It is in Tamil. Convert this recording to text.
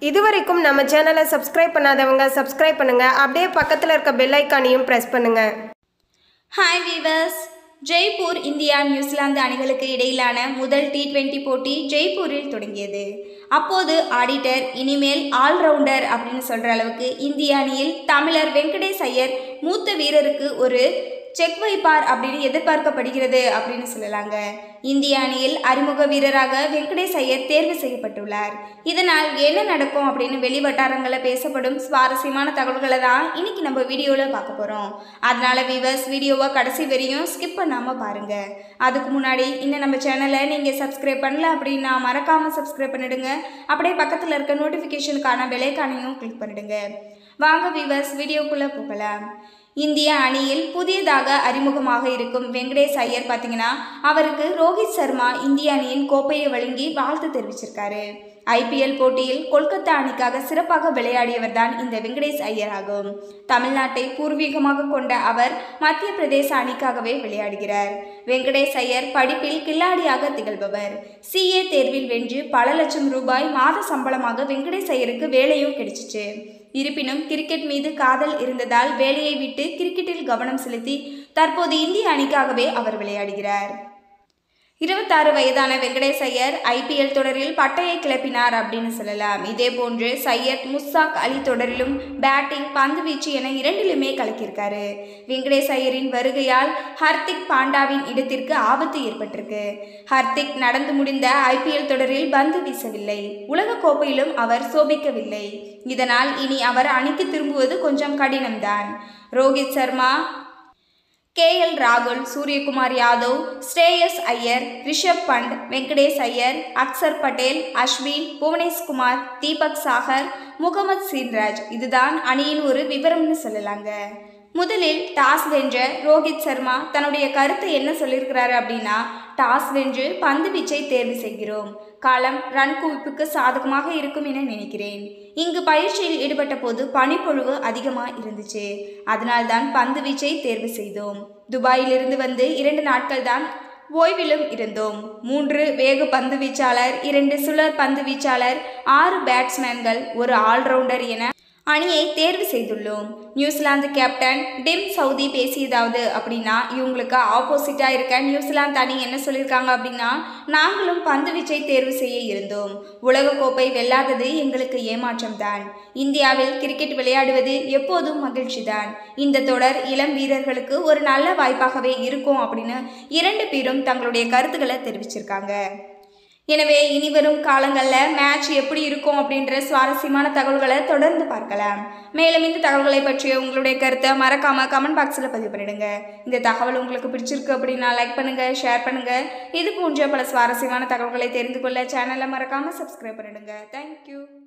இதுவரைக்கும் நம்ம சேனலை சப்ஸ்கிரைப் பண்ணாதவங்க சப்ஸ்கிரைப் பண்ணுங்க அப்படியே பக்கத்தில் இருக்க பெல் ஐக்கானையும் ப்ரெஸ் பண்ணுங்க hi viewers Jaipur India New Zealand அணிகளுக்கு இடையிலான முதல் டி டுவெண்ட்டி போட்டி ஜெய்ப்பூரில் தொடங்கியது அப்போது ஆடிட்டர் இனிமேல் ஆல்ரவுண்டர் அப்படின்னு சொல்கிற அளவுக்கு இந்திய அணியில் தமிழர் வெங்கடேஷ் ஐயர் மூத்த வீரருக்கு ஒரு செக் வைப்பார் அப்படின்னு எதிர்பார்க்கப்படுகிறது அப்படின்னு சொல்லலாங்க இந்திய அணியில் அறிமுக வீரராக வெங்கடேஷ் ஐயர் தேர்வு செய்யப்பட்டுள்ளார் இதனால் என்ன நடக்கும் அப்படின்னு வெளி வட்டாரங்களில் பேசப்படும் சுவாரஸ்யமான தகவல்களை தான் இன்னைக்கு நம்ம வீடியோவில் பார்க்க போகிறோம் அதனால வீவர்ஸ் வீடியோவை கடைசி வரையும் ஸ்கிப் பண்ணாமல் பாருங்கள் அதுக்கு முன்னாடி இன்னும் நம்ம சேனலை நீங்கள் சப்ஸ்கிரைப் பண்ணல அப்படின்னா மறக்காமல் சப்ஸ்கிரைப் பண்ணிடுங்க அப்படியே பக்கத்தில் இருக்க நோட்டிஃபிகேஷனுக்கான விலைக்கானையும் கிளிக் பண்ணிடுங்க வாங்க வீவர்ஸ் வீடியோக்குள்ளே போகலாம் இந்திய அணியில் புதியதாக அறிமுகமாக இருக்கும் வெங்கடேஷ் ஐயர் பார்த்தீங்கன்னா அவருக்கு ரோஹித் சர்மா இந்திய அணியின் கோப்பையை வழங்கி வாழ்த்து தெரிவிச்சிருக்காரு ஐபிஎல் போட்டியில் கொல்கத்தா அணிக்காக சிறப்பாக விளையாடியவர் தான் இந்த வெங்கடேஷ் ஐயர் ஆகும் தமிழ்நாட்டை பூர்வீகமாக கொண்ட அவர் மத்திய பிரதேச அணிக்காகவே விளையாடுகிறார் வெங்கடேஷ் ஐயர் படிப்பில் கில்லாடியாக திகழ்பவர் சிஏ தேர்வில் வென்று பல லட்சம் ரூபாய் மாத சம்பளமாக வெங்கடேஷ் ஐயருக்கு வேலையும் கிடைச்சிச்சு இருப்பினும் கிரிக்கெட் மீது காதல் இருந்ததால் வேலையை விட்டு கிரிக்கெட்டில் கவனம் செலுத்தி தற்போது இந்திய அணிக்காகவே அவர் விளையாடுகிறார் இருபத்தாறு வயதான வெங்கடேஷ் ஐயர் ஐபிஎல் தொடரில் பட்டையை கிளப்பினார் அப்படின்னு சொல்லலாம் இதே போன்று சையத் முஸ்தாக் அலி தொடரிலும் பேட்டிங் பந்து வீச்சு என இரண்டிலுமே கலக்கியிருக்காரு வெங்கடேஷ் ஐயரின் வருகையால் ஹர்திக் பாண்டாவின் இடத்திற்கு ஆபத்து ஏற்பட்டிருக்கு ஹர்திக் நடந்து முடிந்த ஐபிஎல் தொடரில் பந்து வீசவில்லை உலகக்கோப்பையிலும் அவர் சோபிக்கவில்லை இதனால் இனி அவர் அணிக்கு திரும்புவது கொஞ்சம் கடினம்தான் ரோஹித் சர்மா கே எல் ராகுல் சூரியகுமார் யாதவ் ஸ்ரேயஸ் ஐயர் ரிஷப் பண்ட் வெங்கடேஷ் ஐயர் அக்சர் பட்டேல் அஸ்வின் புவனேஷ்குமார் தீபக் சாகர் முகமது சீன்ராஜ் இதுதான் அணியின் ஒரு விவரம்னு சொல்லலாங்க முதலில் டாஸ் வென்ற ரோஹித் சர்மா தன்னுடைய கருத்தை என்ன சொல்லியிருக்கிறாரு அப்படின்னா டாஸ் வென்று பந்து வீச்சை தேர்வு செய்கிறோம் காலம் ரன் குவிப்புக்கு சாதகமாக இருக்கும் என நினைக்கிறேன் இங்கு பயிற்சியில் ஈடுபட்ட போது பனிப்பொழிவு அதிகமாக இருந்துச்சு அதனால்தான் பந்து வீச்சை தேர்வு செய்தோம் துபாயிலிருந்து வந்து இரண்டு நாட்கள் தான் ஓய்விலும் இருந்தோம் மூன்று வேக பந்து வீச்சாளர் இரண்டு சுழற் பந்து வீச்சாளர் ஆறு பேட்ஸ்மேன்கள் ஒரு ஆல்ரவுண்டர் என அணியை தேர்வு செய்துள்ளோம் நியூசிலாந்து கேப்டன் டிம் சவுதி பேசியதாவது அப்படின்னா இவங்களுக்கு ஆப்போசிட்டாக இருக்க நியூசிலாந்து அணி என்ன சொல்லியிருக்காங்க அப்படின்னா நாங்களும் பந்து வீச்சை தேர்வு செய்ய இருந்தோம் உலகக்கோப்பை வெல்லாதது எங்களுக்கு ஏமாற்றம்தான் இந்தியாவில் கிரிக்கெட் விளையாடுவது எப்போதும் மகிழ்ச்சிதான் இந்த தொடர் இளம் வீரர்களுக்கு ஒரு நல்ல வாய்ப்பாகவே இருக்கும் அப்படின்னு இரண்டு பேரும் தங்களுடைய கருத்துக்களை தெரிவிச்சிருக்காங்க எனவே இனி வரும் காலங்களில் மேட்ச் எப்படி இருக்கும் அப்படின்ற சுவாரஸ்யமான தகவல்களை தொடர்ந்து பார்க்கலாம் மேலும் இந்த தகவல்களை பற்றிய உங்களுடைய கருத்தை மறக்காம கமெண்ட் பாக்ஸில் பதிவு பண்ணிடுங்க இந்த தகவல் உங்களுக்கு பிடிச்சிருக்கு அப்படின்னா லைக் பண்ணுங்க ஷேர் பண்ணுங்க இது போன்ற பல சுவாரஸ்யமான தகவல்களை தெரிந்து கொள்ள சேனலை மறக்காம சப்ஸ்கிரைப் பண்ணிடுங்க தேங்க்யூ